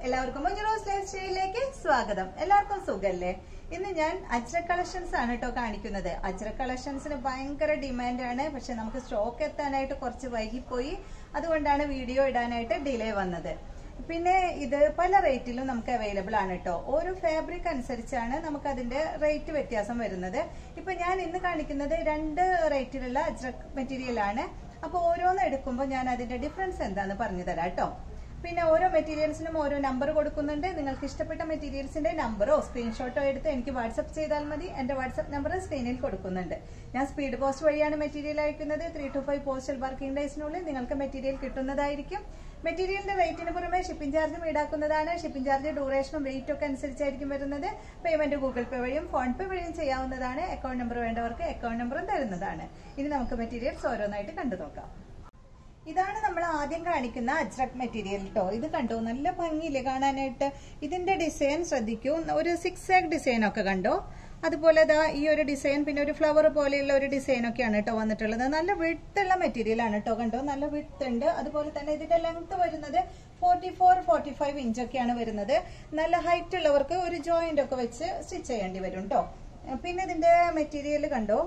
എല്ലാവർക്കും മുഞ്ഞറോസ് ലൈഫ് സ്റ്റൈലിലേക്ക് സ്വാഗതം എല്ലാവർക്കും സുഖല്ലേ ഇന്ന് ഞാൻ അജ്ര കളക്ഷൻസ് ആണ് കേട്ടോ കാണിക്കുന്നത് അജ്ര കളക്ഷൻസിന് ഭയങ്കര ഡിമാൻഡാണ് പക്ഷെ നമുക്ക് സ്റ്റോക്ക് എത്താനായിട്ട് കുറച്ച് വൈകിപ്പോയി അതുകൊണ്ടാണ് വീഡിയോ ഇടാനായിട്ട് ഡിലേ വന്നത് പിന്നെ ഇത് പല റേറ്റിലും നമുക്ക് അവൈലബിൾ ആണ് കേട്ടോ ഓരോ ഫാബ്രിക് അനുസരിച്ചാണ് നമുക്ക് അതിന്റെ റേറ്റ് വ്യത്യാസം വരുന്നത് ഇപ്പൊ ഞാൻ ഇന്ന് കാണിക്കുന്നത് രണ്ട് റേറ്റിലുള്ള അജ്രക് മെറ്റീരിയൽ ആണ് അപ്പൊ ഓരോന്ന് എടുക്കുമ്പോൾ ഞാൻ അതിന്റെ ഡിഫറൻസ് എന്താന്ന് പറഞ്ഞു തരാം കേട്ടോ പിന്നെ ഓരോ മെറ്റീരിയൽസിനും ഓരോ നമ്പർ കൊടുക്കുന്നുണ്ട് നിങ്ങൾക്ക് ഇഷ്ടപ്പെട്ട മെറ്റീരിയൽസിന്റെ നമ്പറോ സ്ക്രീൻഷോട്ടോ എടുത്ത് എനിക്ക് വാട്സപ്പ് ചെയ്താൽ മതി എന്റെ വാട്സപ്പ് നമ്പർ സ്ക്രീനിൽ കൊടുക്കുന്നുണ്ട് ഞാൻ സ്പീഡ് പോസ്റ്റ് വഴിയാണ് മെറ്റീരിയൽ അയക്കുന്നത് three two five postal working ഡേയ്സിനുള്ളിൽ നിങ്ങൾക്ക് മെറ്റീരിയൽ കിട്ടുന്നതായിരിക്കും മെറ്റീരിയലിന്റെ റേറ്റിന് പുറമെ ഷിപ്പിംഗ് ചാർജും ഈടാക്കുന്നതാണ് ഷിപ്പിംഗ് ചാർജ് ഡ്യൂറേഷനും വെയിറ്റും ഒക്കെ അനുസരിച്ചായിരിക്കും വരുന്നത് പേയ്മെന്റ് ഗൂഗിൾ പേ വഴിയും ഫോൺ പേ വഴിയും ചെയ്യാവുന്നതാണ് അക്കൗണ്ട് നമ്പർ വേണ്ടവർക്ക് അക്കൗണ്ട് നമ്പറും തരുന്നതാണ് ഇനി നമുക്ക് മെറ്റീരിയൽസ് ഓരോന്നായിട്ട് കണ്ടു നോക്കാം ഇതാണ് നമ്മൾ ആദ്യം കാണിക്കുന്ന അജ്രക് മെറ്റീരിയൽ കേട്ടോ ഇത് കണ്ടോ നല്ല ഭംഗിയില്ലേ കാണാനായിട്ട് ഇതിന്റെ ഡിസൈൻ ശ്രദ്ധിക്കൂ ഒരു സിക്സ് ആഗ് ഡിസൈൻ ഒക്കെ കണ്ടോ അതുപോലെ ദാ ഈ ഒരു ഡിസൈൻ പിന്നെ ഒരു ഫ്ലവർ പോലെയുള്ള ഒരു ഡിസൈൻ ഒക്കെയാണ് കേട്ടോ വന്നിട്ടുള്ളത് നല്ല വിട്ടുള്ള മെറ്റീരിയൽ ആണ് കേട്ടോ കണ്ടോ നല്ല വിട്ട് ഉണ്ട് അതുപോലെ തന്നെ ഇതിന്റെ ലെങ്ത് വരുന്നത് forty four forty five inch ഒക്കെയാണ് വരുന്നത് നല്ല ഹൈറ്റ് ഉള്ളവർക്ക് ഒരു ജോയിന്റ് ഒക്കെ വെച്ച് സ്റ്റിച്ച് ചെയ്യേണ്ടി വരും കേട്ടോ പിന്നെ ഇതിന്റെ മെറ്റീരിയൽ കണ്ടോ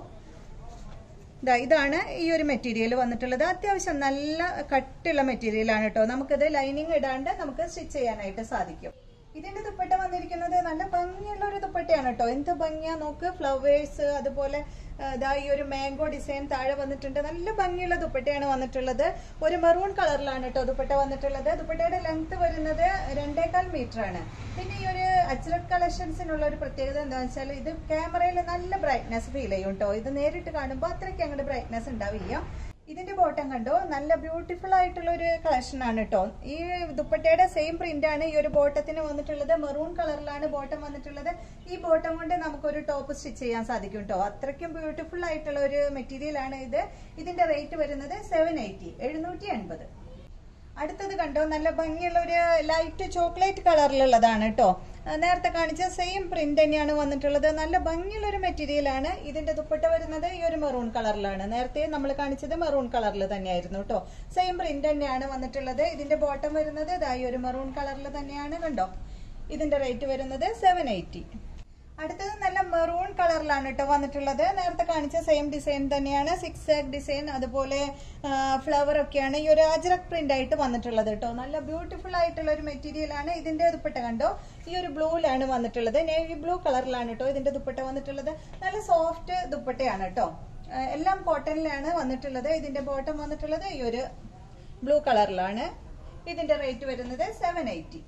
ദാ ഇതാണ് ഈ ഒരു മെറ്റീരിയൽ വന്നിട്ടുള്ളത് അത്യാവശ്യം നല്ല കട്ടുള്ള മെറ്റീരിയൽ ആണ് കേട്ടോ നമുക്കിത് ലൈനിങ് ഇടാണ്ട് നമുക്ക് സ്റ്റിച്ച് ചെയ്യാനായിട്ട് സാധിക്കും ഇതിന്റെ ദുപ്പട്ട വന്നിരിക്കുന്നത് നല്ല ഭംഗിയുള്ള ഒരു ദുപ്പട്ടയാണ് കേട്ടോ എന്ത് ഭംഗിയാ നോക്ക് ഫ്ലവേഴ്സ് അതുപോലെ ഇതാ ഈ ഒരു മാംഗോ ഡിസൈൻ താഴെ വന്നിട്ടുണ്ട് നല്ല ഭംഗിയുള്ള ദുപ്പട്ടയാണ് വന്നിട്ടുള്ളത് ഒരു മെറൂൺ കളറിലാണ് കേട്ടോ ദുപ്പട്ട വന്നിട്ടുള്ളത് ദുപ്പട്ടയുടെ ലെങ്ത് വരുന്നത് രണ്ടേകാൽ മീറ്റർ ആണ് പിന്നെ ഈ ഒരു അജ്രക് കളക്ഷൻസിനുള്ള ഒരു പ്രത്യേകത എന്താണെന്ന് വെച്ചാൽ ഇത് ക്യാമറയിൽ നല്ല ബ്രൈറ്റ്നെസ് ഫീൽ ചെയ്യും കേട്ടോ ഇത് നേരിട്ട് കാണുമ്പോൾ അത്രയ്ക്ക് അങ്ങോട്ട് ബ്രൈറ്റ്നെസ് ഉണ്ടാവില്ല ഇതിന്റെ ബോട്ടം കണ്ടോ നല്ല ബ്യൂട്ടിഫുൾ ആയിട്ടുള്ള ഒരു കളക്ഷൻ ആണ് കേട്ടോ ഈ ദുപ്പട്ടയുടെ സെയിം പ്രിന്റ് ആണ് ഈ ഒരു ബോട്ടത്തിന് വന്നിട്ടുള്ളത് മെറൂൺ കളറിലാണ് ബോട്ടം വന്നിട്ടുള്ളത് ഈ ബോട്ടം കൊണ്ട് നമുക്കൊരു ടോപ്പ് സ്റ്റിച്ച് ചെയ്യാൻ സാധിക്കും കേട്ടോ അത്രയ്ക്കും ബ്യൂട്ടിഫുൾ ആയിട്ടുള്ള ഒരു മെറ്റീരിയൽ ആണ് ഇത് ഇതിന്റെ റേറ്റ് വരുന്നത് സെവൻ എയ്റ്റി എഴുന്നൂറ്റി എൺപത് അടുത്തത് കണ്ടോ നല്ല ഭംഗിയുള്ള ഒരു ലൈറ്റ് ചോക്ലേറ്റ് കളറിലുള്ളതാണ് കേട്ടോ നേരത്തെ കാണിച്ച സെയിം പ്രിന്റ് തന്നെയാണ് വന്നിട്ടുള്ളത് നല്ല ഭംഗിയുള്ള ഒരു മെറ്റീരിയൽ ആണ് ഇതിന്റെ ദുപ്പട്ട വരുന്നത് ഈ ഒരു മെറൂൺ കളറിലാണ് നേരത്തെ നമ്മൾ കാണിച്ചത് മെറൂൺ കളറിൽ തന്നെയായിരുന്നു കേട്ടോ സെയിം പ്രിന്റ് തന്നെയാണ് വന്നിട്ടുള്ളത് ഇതിന്റെ ബോട്ടം വരുന്നത് ഇതാ ഈ ഒരു മെറൂൺ കളറിൽ തന്നെയാണ് കണ്ടോ ഇതിന്റെ റേറ്റ് വരുന്നത് സെവൻ എയ്റ്റി അടുത്തത് നല്ല മെറൂൺ കളറിലാണ് കേട്ടോ വന്നിട്ടുള്ളത് നേരത്തെ കാണിച്ച സെയിം ഡിസൈൻ തന്നെയാണ് സിക്സ് ആഗ് ഡിസൈൻ അതുപോലെ ഫ്ലവർ ഒക്കെയാണ് ഈ ഒരു അജ്രക് പ്രിന്റ് ആയിട്ട് വന്നിട്ടുള്ളത് കേട്ടോ നല്ല ബ്യൂട്ടിഫുൾ ആയിട്ടുള്ള ഒരു മെറ്റീരിയൽ ആണ് ഇതിന്റെ ദുപ്പട്ട കണ്ടോ ഈ ഒരു ബ്ലൂയിലാണ് വന്നിട്ടുള്ളത് നേവി ബ്ലൂ കളറിലാണ് കേട്ടോ ഇതിന്റെ ദുപ്പട്ട വന്നിട്ടുള്ളത് നല്ല സോഫ്റ്റ് ദുപ്പട്ടയാണ് കേട്ടോ എല്ലാം കോട്ടണിലാണ് വന്നിട്ടുള്ളത് ഇതിന്റെ ബോട്ടം വന്നിട്ടുള്ളത് ഈ ഒരു ബ്ലൂ കളറിലാണ് ഇതിന്റെ റേറ്റ് വരുന്നത് സെവൻ എയ്റ്റി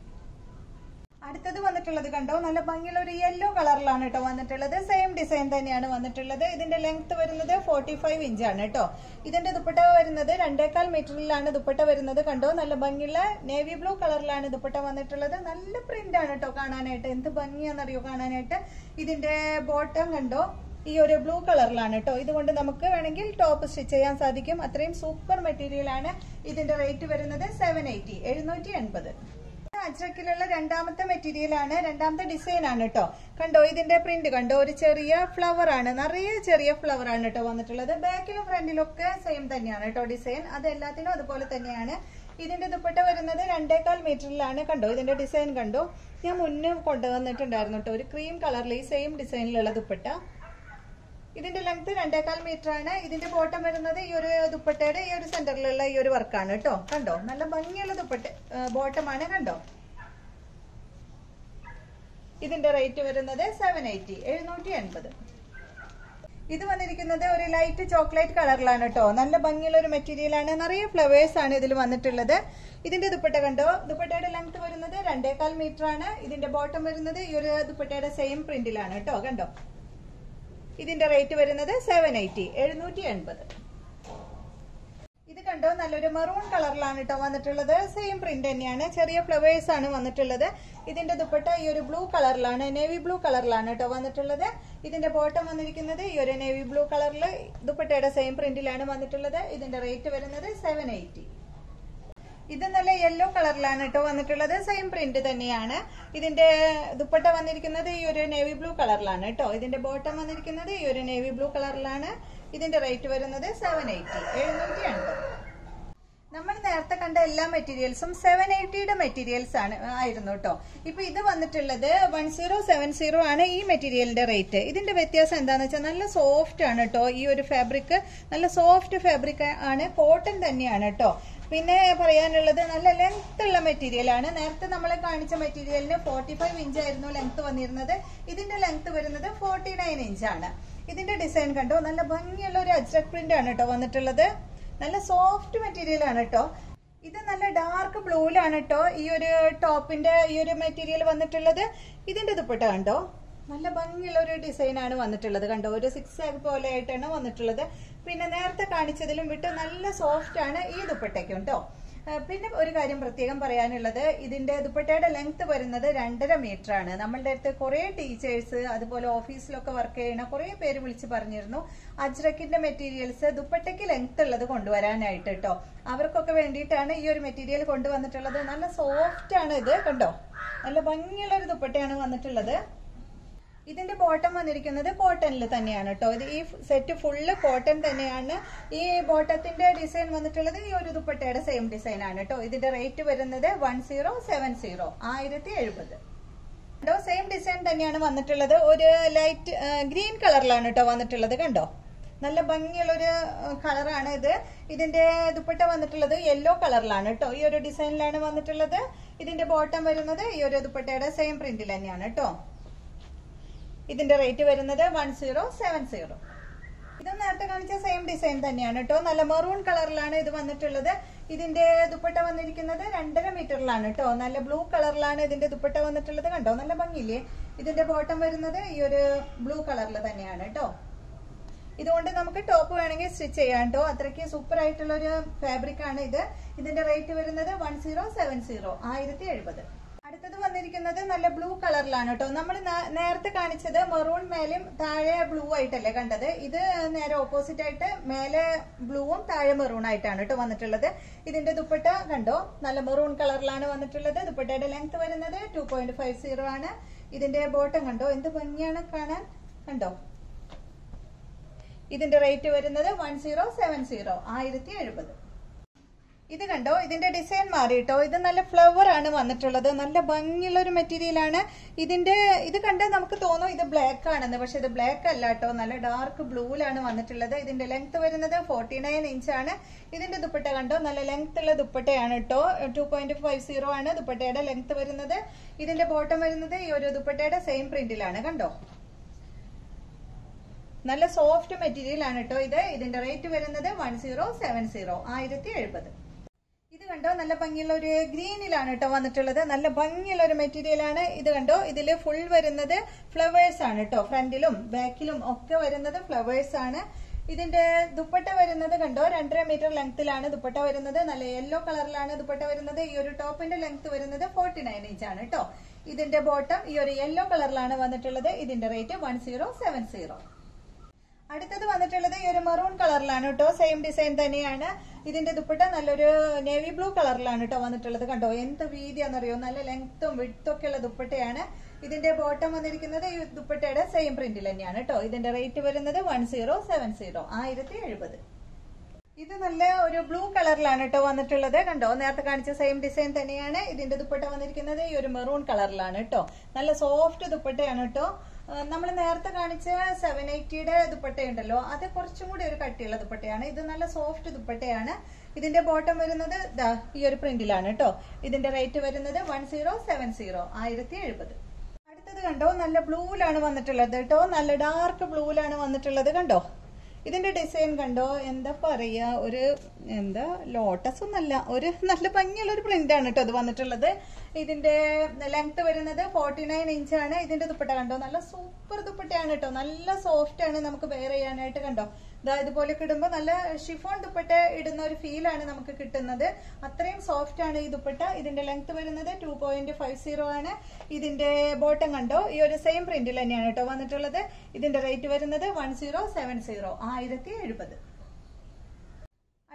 അടുത്തത് വന്നിട്ടുള്ളത് കണ്ടോ നല്ല ഭംഗിയുള്ള ഒരു യെല്ലോ കളറിലാണ് കേട്ടോ വന്നിട്ടുള്ളത് സെയിം ഡിസൈൻ തന്നെയാണ് വന്നിട്ടുള്ളത് ഇതിന്റെ ലെങ്ത് വരുന്നത് ഫോർട്ടി ഫൈവ് ഇഞ്ച് ആണ് കേട്ടോ ഇതിന്റെ ദുപ്പട്ട വരുന്നത് രണ്ടേക്കാൽ മീറ്ററിലാണ് ദുപ്പട്ട വരുന്നത് കണ്ടോ നല്ല ഭംഗിയുള്ള നേവി ബ്ലൂ കളറിലാണ് ദുപ്പട്ട വന്നിട്ടുള്ളത് നല്ല പ്രിന്റ് ആണ് കേട്ടോ കാണാനായിട്ട് എന്ത് ഭംഗിയാണെന്നറിയോ കാണാനായിട്ട് ഇതിന്റെ ബോട്ടം കണ്ടോ ഈ ഒരു ബ്ലൂ കളറിലാണ് കേട്ടോ ഇതുകൊണ്ട് നമുക്ക് വേണമെങ്കിൽ ടോപ്പ് സ്റ്റിച്ച് ചെയ്യാൻ സാധിക്കും അത്രയും സൂപ്പർ മെറ്റീരിയൽ ആണ് ഇതിന്റെ റേറ്റ് വരുന്നത് സെവൻ എയ്റ്റി എഴുന്നൂറ്റി എൺപത് അജ്രക്കിലുള്ള രണ്ടാമത്തെ മെറ്റീരിയൽ ആണ് രണ്ടാമത്തെ ഡിസൈൻ ആണ് കേട്ടോ കണ്ടോ ഇതിന്റെ പ്രിന്റ് കണ്ടോ ഒരു ചെറിയ ഫ്ലവർ ആണ് നിറയെ ചെറിയ ഫ്ലവർ ആണ് കേട്ടോ വന്നിട്ടുള്ളത് ബാക്കിലും ഫ്രണ്ടിലും ഒക്കെ സെയിം തന്നെയാണ് കേട്ടോ ഡിസൈൻ അത് എല്ലാത്തിനും അതുപോലെ തന്നെയാണ് ഇതിന്റെ ദുപ്പട്ട വരുന്നത് രണ്ടേകാൽ മീറ്ററിലാണ് കണ്ടോ ഇതിന്റെ ഡിസൈൻ കണ്ടോ ഞാൻ മുന്നേ കൊണ്ടുവന്നിട്ടുണ്ടായിരുന്നു കേട്ടോ ഒരു ക്രീം കളറിൽ ഈ സെയിം ഡിസൈനിലുള്ള ദുപ്പട്ട ഇതിന്റെ ലെങ്ത് രണ്ടേകാൽ മീറ്റർ ആണ് ഇതിന്റെ ബോട്ടം വരുന്നത് ഈ ഒരു ദുപ്പട്ടയുടെ ഈ ഒരു സെന്ററിലുള്ള ഈ ഒരു വർക്കാണ് കേട്ടോ കണ്ടോ നല്ല ഭംഗിയുള്ള ദുപ്പട്ട ബോട്ടമാണ് കണ്ടോ ഇതിന്റെ റേറ്റ് വരുന്നത് സെവൻ എയ്റ്റി എഴുന്നൂറ്റി എൺപത് ഇത് വന്നിരിക്കുന്നത് ഒരു ലൈറ്റ് ചോക്ലേറ്റ് കളറിലാണ് കേട്ടോ നല്ല ഭംഗിയുള്ള ഒരു മെറ്റീരിയൽ ആണ് നിറയെ ഫ്ലവേഴ്സ് ആണ് ഇതിൽ വന്നിട്ടുള്ളത് ഇതിന്റെ ദുപ്പട്ട കണ്ടോ ദുപ്പട്ടയുടെ ലെങ്ത് വരുന്നത് രണ്ടേകാൽ മീറ്റർ ആണ് ഇതിന്റെ ബോട്ടം വരുന്നത് ഈ ഒരു ദുപ്പട്ടയുടെ സെയിം പ്രിന്റിലാണ് കേട്ടോ കണ്ടോ ഇതിന്റെ റേറ്റ് വരുന്നത് സെവൻ എയ്റ്റി എഴുന്നൂറ്റി എൺപത് ഇത് കണ്ടോ നല്ലൊരു മെറൂൺ കളറിലാണ് കേട്ടോ വന്നിട്ടുള്ളത് സെയിം പ്രിന്റ് തന്നെയാണ് ചെറിയ ഫ്ലവേഴ്സ് ആണ് വന്നിട്ടുള്ളത് ഇതിന്റെ ദുപ്പട്ട ഈ ഒരു ബ്ലൂ കളറിലാണ് നേവി ബ്ലൂ കളറിലാണ് കേട്ടോ വന്നിട്ടുള്ളത് ഇതിന്റെ ബോട്ടം വന്നിരിക്കുന്നത് ഈ ഒരു നേവി ബ്ലൂ കളറിൽ ദുപ്പട്ടയുടെ സെയിം പ്രിന്റിലാണ് വന്നിട്ടുള്ളത് ഇതിന്റെ റേറ്റ് വരുന്നത് സെവൻ എയ്റ്റി ഇത് നല്ല യെല്ലോ കളറിലാണ് കേട്ടോ വന്നിട്ടുള്ളത് സെയിം പ്രിന്റ് തന്നെയാണ് ഇതിന്റെ ദുപ്പട്ട വന്നിരിക്കുന്നത് ഈ ഒരു നേവി ബ്ലൂ കളറിലാണ് കേട്ടോ ഇതിന്റെ ബോട്ടം വന്നിരിക്കുന്നത് ഈ ഒരു നേവി ബ്ലൂ കളറിലാണ് ഇതിന്റെ റേറ്റ് വരുന്നത് സെവൻ എയ്റ്റി എഴുന്നൂറ്റി എൺപത് നമ്മൾ നേരത്തെ കണ്ട എല്ലാ മെറ്റീരിയൽസും സെവൻ എയ്റ്റിയുടെ മെറ്റീരിയൽസ് ആണ് ആയിരുന്നു കേട്ടോ ഇപ്പൊ ഇത് വന്നിട്ടുള്ളത് വൺ സീറോ സെവൻ സീറോ ആണ് ഈ മെറ്റീരിയലിന്റെ റേറ്റ് ഇതിന്റെ വ്യത്യാസം എന്താണെന്ന് വെച്ചാൽ നല്ല സോഫ്റ്റ് ആണ് കേട്ടോ ഈ ഒരു ഫാബ്രിക് നല്ല സോഫ്റ്റ് ഫാബ്രിക് ആണ് കോട്ടൺ തന്നെയാണ് കേട്ടോ പിന്നെ പറയാനുള്ളത് നല്ല ലെങ്ത് ഉള്ള മെറ്റീരിയൽ ആണ് നേരത്തെ നമ്മൾ കാണിച്ച മെറ്റീരിയലിന് ഫോർട്ടി ഫൈവ് ഇഞ്ച് ആയിരുന്നു ലെങ്ത് വന്നിരുന്നത് ഇതിന്റെ ലെങ്ത് വരുന്നത് ഫോർട്ടി നയൻ ഇഞ്ച് ആണ് ഇതിന്റെ ഡിസൈൻ കണ്ടോ നല്ല ഭംഗിയുള്ള ഒരു അജ്രക് പ്രിന്റ് ആണ് കേട്ടോ വന്നിട്ടുള്ളത് നല്ല സോഫ്റ്റ് മെറ്റീരിയൽ ആണ് കേട്ടോ ഇത് നല്ല ഡാർക്ക് ബ്ലൂവിലാണ് കേട്ടോ ഈ ഒരു ടോപ്പിന്റെ ഈ ഒരു മെറ്റീരിയൽ വന്നിട്ടുള്ളത് ഇതിന്റെ ദുപ്പട്ട കണ്ടോ നല്ല ഭംഗിയുള്ള ഒരു ഡിസൈൻ ആണ് വന്നിട്ടുള്ളത് കണ്ടോ ഒരു സിക്സ് ആഗ് പോലെ ആയിട്ടാണ് വന്നിട്ടുള്ളത് പിന്നെ നേരത്തെ കാണിച്ചതിലും വിട്ട് നല്ല സോഫ്റ്റ് ആണ് ഈ ദുപ്പട്ടയ്ക്കും കേട്ടോ ആ, പിന്നെ ഒരു കാര്യം പ്രത്യേകം പറയാനുള്ളത് ഇതിന്റെ ദുപ്പട്ടയുടെ ലെങ്ത് വരുന്നത് രണ്ടര മീറ്റർ ആണ് നമ്മളുടെ അടുത്ത് കുറെ ടീച്ചേഴ്സ് അതുപോലെ ഓഫീസിലൊക്കെ വർക്ക് ചെയ്യുന്ന കുറെ പേര് വിളിച്ച് പറഞ്ഞിരുന്നു അജ്രക്കിന്റെ മെറ്റീരിയൽസ് ദുപ്പട്ടയ്ക്ക് ലെങ്ത് ഉള്ളത് കൊണ്ടുവരാനായിട്ട് കേട്ടോ അവർക്കൊക്കെ വേണ്ടിയിട്ടാണ് ഈ ഒരു മെറ്റീരിയൽ കൊണ്ടുവന്നിട്ടുള്ളത് നല്ല സോഫ്റ്റ് ആണ് ഇത് കണ്ടോ നല്ല ഭംഗിയുള്ള ഒരു ദുപ്പട്ടയാണ് വന്നിട്ടുള്ളത് ഇതിന്റെ ബോട്ടം വന്നിരിക്കുന്നത് കോട്ടണിൽ തന്നെയാണ് കേട്ടോ ഇത് ഈ സെറ്റ് ഫുള്ള് കോട്ടൺ തന്നെയാണ് ഈ ബോട്ടത്തിന്റെ ഡിസൈൻ വന്നിട്ടുള്ളത് ഈ ഒരു ദുപ്പട്ടയുടെ സെയിം ഡിസൈൻ ആണ് കേട്ടോ ഇതിന്റെ റേറ്റ് വരുന്നത് വൺ സീറോ സെവൻ സീറോ ആയിരത്തി എഴുപത് കണ്ടോ സെയിം ഡിസൈൻ തന്നെയാണ് വന്നിട്ടുള്ളത് ഒരു ലൈറ്റ് ഗ്രീൻ കളറിലാണ് കേട്ടോ വന്നിട്ടുള്ളത് കണ്ടോ നല്ല ഭംഗിയുള്ള ഒരു കളറാണ് ഇത് ഇതിന്റെ ദുപ്പട്ട വന്നിട്ടുള്ളത് യെല്ലോ കളറിലാണ് കേട്ടോ ഈ ഒരു ഡിസൈനിലാണ് വന്നിട്ടുള്ളത് ഇതിന്റെ ബോട്ടം വരുന്നത് ഈ ഒരു ദുപ്പട്ടയുടെ സെയിം പ്രിന്റിൽ തന്നെയാണ് കേട്ടോ ഇതിന്റെ റേറ്റ് വരുന്നത് വൺ സീറോ സെവൻ സീറോ ഇത് നേരത്തെ കാണിച്ച സെയിം ഡിസൈൻ തന്നെയാണ് കേട്ടോ നല്ല മെറൂൺ കളറിലാണ് ഇത് വന്നിട്ടുള്ളത് ഇതിന്റെ ദുപ്പട്ട വന്നിരിക്കുന്നത് രണ്ടര മീറ്ററിലാണ് കേട്ടോ നല്ല ബ്ലൂ കളറിലാണ് ഇതിന്റെ ദുപ്പട്ട വന്നിട്ടുള്ളത് കണ്ടോ നല്ല ഭംഗിയില്ലേ ഇതിന്റെ ബോട്ടം വരുന്നത് ഈ ഒരു ബ്ലൂ കളറിൽ തന്നെയാണ് കേട്ടോ ഇതുകൊണ്ട് നമുക്ക് ടോപ്പ് വേണമെങ്കിൽ സ്റ്റിച്ച് ചെയ്യാം കേട്ടോ അത്രയ്ക്ക് സൂപ്പർ ആയിട്ടുള്ള ഒരു ഫാബ്രിക് ആണ് ഇത് ഇതിന്റെ റേറ്റ് വരുന്നത് വൺ സീറോ സെവൻ സീറോ ആയിരത്തി എഴുപത് അടുത്തത് വന്നിരിക്കുന്നത് നല്ല ബ്ലൂ കളറിലാണ് കേട്ടോ നമ്മൾ നേരത്തെ കാണിച്ചത് മെറൂൺ മേലും താഴെ ബ്ലൂ ആയിട്ടല്ലേ കണ്ടത് ഇത് നേരെ ഓപ്പോസിറ്റ് ആയിട്ട് മേലെ ബ്ലൂവും താഴെ മെറൂൺ ആയിട്ടാണ് കേട്ടോ വന്നിട്ടുള്ളത് ഇതിന്റെ ദുപ്പട്ട കണ്ടോ നല്ല മെറൂൺ കളറിലാണ് വന്നിട്ടുള്ളത് ദുപ്പട്ടയുടെ ലെങ്ത് വരുന്നത് ടു പോയിന്റ് ഫൈവ് സീറോ ആണ് ഇതിന്റെ ബോട്ടം കണ്ടോ എന്ത് ഭംഗിയാണ് കാണാൻ കണ്ടോ ഇതിന്റെ റേറ്റ് വരുന്നത് വൺ സീറോ സെവൻ സീറോ ആയിരത്തി എഴുപത് ഇത് കണ്ടോ ഇതിന്റെ ഡിസൈൻ മാറിയിട്ടോ ഇത് നല്ല ഫ്ലവർ ആണ് വന്നിട്ടുള്ളത് നല്ല ഭംഗിയുള്ള ഒരു മെറ്റീരിയൽ ആണ് ഇതിന്റെ ഇത് കണ്ടാൽ നമുക്ക് തോന്നും ഇത് ബ്ലാക്ക് ആണെന്ന് പക്ഷെ ഇത് ബ്ലാക്ക് അല്ല കേട്ടോ നല്ല ഡാർക്ക് ബ്ലൂവിലാണ് വന്നിട്ടുള്ളത് ഇതിന്റെ ലെങ്ത് വരുന്നത് ഫോർട്ടി നയൻ ഇഞ്ച് ആണ് ഇതിന്റെ ദുപ്പട്ട കണ്ടോ നല്ല ലെങ്ത് ഉള്ള ദുപ്പട്ടയാണ് കേട്ടോ ടു പോയിന്റ് ഫൈവ് സീറോ ആണ് ദുപ്പട്ടയുടെ ലെങ്ത് വരുന്നത് ഇതിന്റെ ബോട്ടം വരുന്നത് ഈ ഒരു ദുപ്പട്ടയുടെ സെയിം പ്രിന്റിലാണ് കണ്ടോ നല്ല സോഫ്റ്റ് മെറ്റീരിയൽ ആണ് കേട്ടോ ഇത് ഇതിന്റെ റേറ്റ് വരുന്നത് വൺ സീറോ സെവൻ സീറോ ആയിരത്തി എഴുപത് ഇത് കണ്ടോ നല്ല ഭംഗിയുള്ള ഒരു ഗ്രീനിലാണ് കേട്ടോ വന്നിട്ടുള്ളത് നല്ല ഭംഗിയുള്ള ഒരു മെറ്റീരിയൽ ആണ് ഇത് കണ്ടോ ഇതിൽ ഫുൾ വരുന്നത് ഫ്ലവേഴ്സ് ആണ് കേട്ടോ ഫ്രണ്ടിലും ബാക്കിലും ഒക്കെ വരുന്നത് ഫ്ലവേഴ്സ് ആണ് ഇതിന്റെ ദുപ്പട്ട വരുന്നത് കണ്ടോ രണ്ടര മീറ്റർ ലെങ്ത്തിലാണ് ദുപ്പട്ട വരുന്നത് നല്ല യെല്ലോ കളറിലാണ് ദുപ്പട്ട വരുന്നത് ഈ ഒരു ടോപ്പിന്റെ ലെങ്ത് വരുന്നത് ഫോർട്ടി നയൻ ഇഞ്ച് ആണ് കേട്ടോ ഇതിന്റെ ബോട്ടം ഈ ഒരു യെല്ലോ കളറിലാണ് വന്നിട്ടുള്ളത് ഇതിന്റെ rate one zero seven zero അടുത്തത് വന്നിട്ടുള്ളത് ഈ ഒരു മെറൂൺ കളറിലാണ് കേട്ടോ സെയിം ഡിസൈൻ തന്നെയാണ് ഇതിന്റെ ദുപ്പട്ട നല്ലൊരു നേവി ബ്ലൂ കളറിലാണ് കേട്ടോ വന്നിട്ടുള്ളത് കണ്ടോ എന്ത് വീതിയാണെന്നറിയോ നല്ല ലെങ്ത്തും വിടുത്തും ഒക്കെ ഉള്ള ദുപ്പട്ടയാണ് ഇതിന്റെ ബോട്ടം വന്നിരിക്കുന്നത് ഈ ദുപ്പട്ടയുടെ സെയിം പ്രിന്റിൽ തന്നെയാണ് കേട്ടോ ഇതിന്റെ റേറ്റ് വരുന്നത് വൺ സീറോ സെവൻ സീറോ ആയിരത്തി എഴുപത് ഇത് നല്ല ഒരു ബ്ലൂ കളറിലാണ് കേട്ടോ വന്നിട്ടുള്ളത് കണ്ടോ നേരത്തെ കാണിച്ച സെയിം ഡിസൈൻ തന്നെയാണ് ഇതിന്റെ ദുപ്പട്ട വന്നിരിക്കുന്നത് ഈ ഒരു മെറൂൺ കളറിലാണ് കേട്ടോ നല്ല സോഫ്റ്റ് ദുപ്പട്ടയാണ് കേട്ടോ നമ്മൾ നേരത്തെ കാണിച്ച സെവൻ എയ്റ്റിയുടെ ദുപ്പട്ടയുണ്ടല്ലോ അത് കുറച്ചും കൂടി ഒരു കട്ടിയുള്ള ദുപ്പട്ടയാണ് ഇത് നല്ല സോഫ്റ്റ് ദുപ്പട്ടയാണ് ഇതിന്റെ ബോട്ടം വരുന്നത് ദാ ഈ ഒരു പ്രിന്റിലാണ് കേട്ടോ ഇതിന്റെ റേറ്റ് വരുന്നത് വൺ സീറോ സെവൻ സീറോ ആയിരത്തി എഴുപത് അടുത്തത് കണ്ടോ നല്ല ബ്ലൂവിലാണ് വന്നിട്ടുള്ളത് കേട്ടോ നല്ല ഡാർക്ക് ബ്ലൂവിലാണ് വന്നിട്ടുള്ളത് കണ്ടോ ഇതിന്റെ ഡിസൈൻ കണ്ടോ എന്താ പറയാ ഒരു എന്താ ലോട്ടസ് ഒന്നല്ല ഒരു നല്ല ഭംഗിയുള്ള ഒരു പ്രിന്റ് ആണ് കേട്ടോ ഇത് വന്നിട്ടുള്ളത് ഇതിന്റെ ലെങ്ത് വരുന്നത് ഫോർട്ടി നയൻ ഇഞ്ച് ആണ് ഇതിന്റെ ദുപ്പട്ട കണ്ടോ നല്ല സൂപ്പർ ദുപ്പട്ടയാണ് കേട്ടോ നല്ല സോഫ്റ്റ് ആണ് നമുക്ക് വെയർ ചെയ്യാനായിട്ട് കണ്ടോ ഇതാ ഇതുപോലെയൊക്കെ ഇടുമ്പോൾ നല്ല ഷിഫോൺ ദുപ്പട്ട ഇടുന്ന ഒരു ഫീലാണ് നമുക്ക് കിട്ടുന്നത് അത്രയും സോഫ്റ്റ് ആണ് ഈ ദുപ്പട്ട ഇതിന്റെ ലെങ്ത് വരുന്നത് ടു പോയിന്റ് ഫൈവ് സീറോ ആണ് ഇതിന്റെ ബോട്ടം കണ്ടോ ഈ ഒരു സെയിം പ്രിന്റിൽ തന്നെയാണ് കേട്ടോ വന്നിട്ടുള്ളത് ഇതിന്റെ റേറ്റ് വരുന്നത് വൺ സീറോ സെവൻ സീറോ ആയിരത്തി എഴുപത്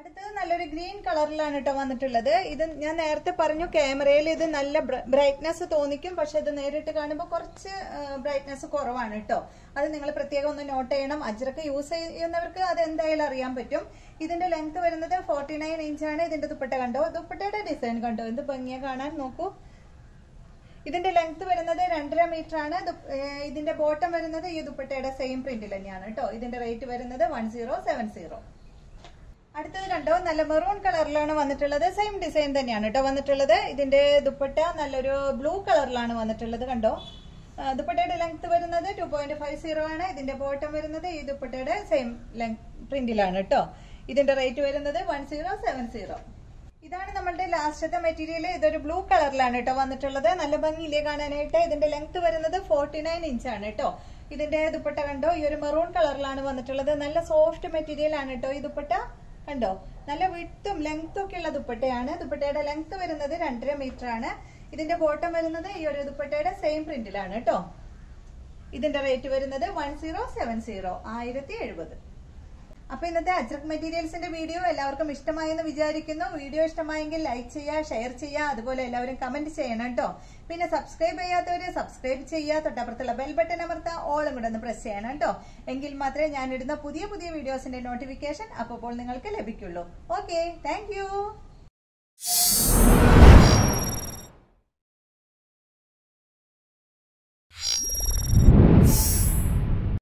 അടുത്തത് നല്ലൊരു ഗ്രീൻ കളറിലാണ് കേട്ടോ വന്നിട്ടുള്ളത് ഇത് ഞാൻ നേരത്തെ പറഞ്ഞു ക്യാമറയിൽ ഇത് നല്ല ബ്രൈറ്റ്നെസ് തോന്നിക്കും പക്ഷെ ഇത് നേരിട്ട് കാണുമ്പോൾ കുറച്ച് ബ്രൈറ്റ്നെസ് കുറവാണ് കേട്ടോ അത് നിങ്ങൾ പ്രത്യേകം ഒന്ന് നോട്ട് ചെയ്യണം അജ്രക്ക് യൂസ് ചെയ്യുന്നവർക്ക് അത് എന്തായാലും അറിയാൻ പറ്റും ഇതിന്റെ ലെങ്ത് വരുന്നത് ഫോർട്ടി നയൻ ഇഞ്ചാണ് ഇതിന്റെ ദുപ്പട്ട കണ്ടോ ദുപ്പട്ടയുടെ ഡിസൈൻ കണ്ടോ എന്ത് ഭംഗിയാ കാണാൻ നോക്കൂ ഇതിന്റെ ലെങ്ത് വരുന്നത് രണ്ടര മീറ്റർ ആണ് ദു- ഏഹ് ഇതിന്റെ ബോട്ടം വരുന്നത് ഈ ദുപ്പട്ടയുടെ സെയിം പ്രിന്റിൽ തന്നെയാണ് കേട്ടോ ഇതിന്റെ റേറ്റ് വരുന്നത് വൺ സീറോ സെവൻ സീറോ അടുത്തത് കണ്ടോ നല്ല മെറൂൺ കളറിലാണ് വന്നിട്ടുള്ളത് സെയിം ഡിസൈൻ തന്നെയാണ് കേട്ടോ വന്നിട്ടുള്ളത് ഇതിന്റെ ദുപ്പട്ട നല്ലൊരു ബ്ലൂ കളറിലാണ് വന്നിട്ടുള്ളത് കണ്ടോ ആ, ദുപ്പട്ടയുടെ ലെങ്ത് വരുന്നത് ടു പോയിന്റ് ഫൈവ് സീറോ ആണ് ഇതിന്റെ ബോട്ടം വരുന്നത് ഈ ദുപ്പട്ടയുടെ സെയിം ലെങ്ത് പ്രിന്റിലാണ് കേട്ടോ ഇതിന്റെ റേറ്റ് വരുന്നത് വൺ സീറോ സെവൻ സീറോ ഇതാണ് നമ്മളുടെ ലാസ്റ്റത്തെ മെറ്റീരിയൽ ഇതൊരു ബ്ലൂ കളറിലാണ് കേട്ടോ വന്നിട്ടുള്ളത് നല്ല ഭംഗിയില്ലേ കാണാനായിട്ട് ഇതിന്റെ ലെങ്ത് വരുന്നത് ഫോർട്ടി നയൻ ഇഞ്ചാണ് കേട്ടോ ഇതിന്റെ ദുപ്പട്ട കണ്ടോ ഈ ഒരു മെറൂൺ കളറിലാണ് വന്നിട്ടുള്ളത് നല്ല സോഫ്റ്റ് മെറ്റീരിയൽ ആണ് കേട്ടോ ഈ ദുപ്പട്ട കണ്ടോ നല്ല വിട്ടും ലെങ്ത്തും ഒക്കെ ഉള്ള ദുപ്പട്ടയാണ് ദുപ്പട്ടയുടെ ലെങ്ത് വരുന്നത് രണ്ടര മീറ്റർ ആണ് ഇതിന്റെ ബോട്ടം വരുന്നത് ഈ ഒരു ദുപ്പട്ടയുടെ സെയിം പ്രിന്റിലാണ് കേട്ടോ ഇതിന്റെ റേറ്റ് വരുന്നത് വൺ സീറോ സെവൻ സീറോ ആയിരത്തി എഴുപത് അപ്പൊ ഇന്നത്തെ അജ്രക് മെറ്റീരിയൽസിന്റെ വീഡിയോ എല്ലാവർക്കും ഇഷ്ടമായെന്ന് വിചാരിക്കുന്നു വീഡിയോ ഇഷ്ടമായെങ്കിൽ ലൈക്ക് ചെയ്യുക ഷെയർ ചെയ്യുക അതുപോലെ എല്ലാവരും കമന്റ് ചെയ്യണം കേട്ടോ പിന്നെ സബ്സ്ക്രൈബ് ചെയ്യാത്തവര് സബ്സ്ക്രൈബ് ചെയ്യുക തൊട്ടപ്പുറത്തുള്ള ബെൽ ബട്ടൺ അമർത്താം ഓളും കൂടെ ഒന്ന് പ്രസ് ചെയ്യണം കേട്ടോ എങ്കിൽ മാത്രമേ ഞാൻ ഇടുന്ന പുതിയ പുതിയ വീഡിയോസിന്റെ നോട്ടിഫിക്കേഷൻ അപ്പോൾ നിങ്ങൾക്ക് ലഭിക്കുള്ളൂ ഓക്കെ താങ്ക്